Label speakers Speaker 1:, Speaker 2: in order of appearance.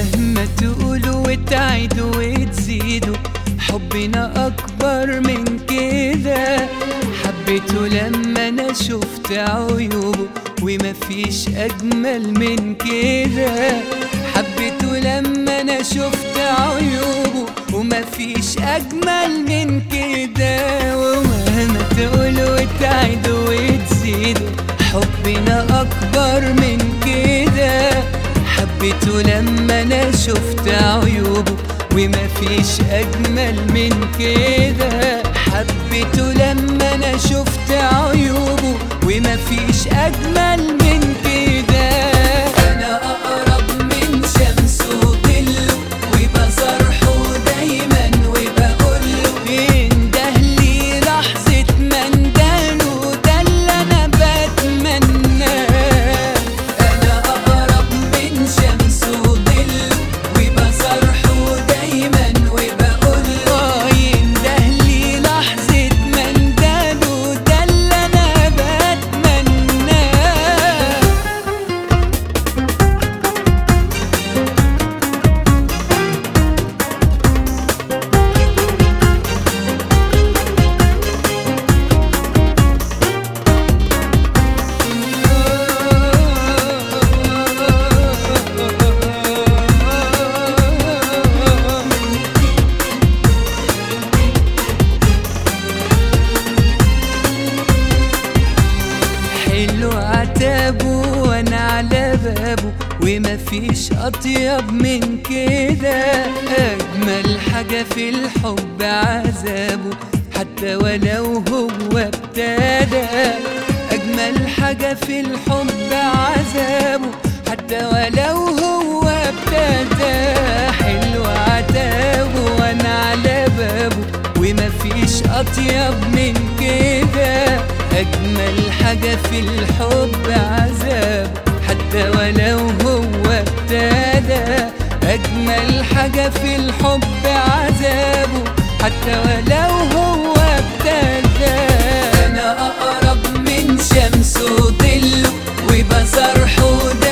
Speaker 1: ومهما تقولوا وتعيدوا وتزيدوا حبنا أكبر من كده حبيته لما أنا شفت عيوبه ومفيش أجمل من كده حبيته لما أنا شفت عيوبه ومفيش أجمل من كده ومهما تقولوا وتعيدوا وتزيدوا حبنا أكبر من كده حبيته لما أنا شفت عيوبه ومفيش أجمل من كده حبيته لما أنا شفت عيوبه ومفيش أجمل من كده أنا أقرب من شمس وظله وبصرحه دايما وبقوله انده لي لحظة ما اندهله ده اللي أنا بتمناه أنا أقرب من شمس وظله وبصرحه دايما وبقوله ينده لي لحظة ما اندهله ده اللي أنا بتمناه حلو عتابه وانا على بابه ومفيش اطيب من كده اجمل حاجة في الحب عذابه حتى ولو هو ابتدى اجمل حاجة في الحب عذابه حتى ولو هو ابتدى حلو عتابه وانا على بابه ومفيش اطيب من كده اجمل حاجة في الحب عذاب حتى ولو هو ابتدى اجمل حاجة في الحب عذابه حتى ولو هو ابتدى انا اقرب من شمس وظله وبصرحه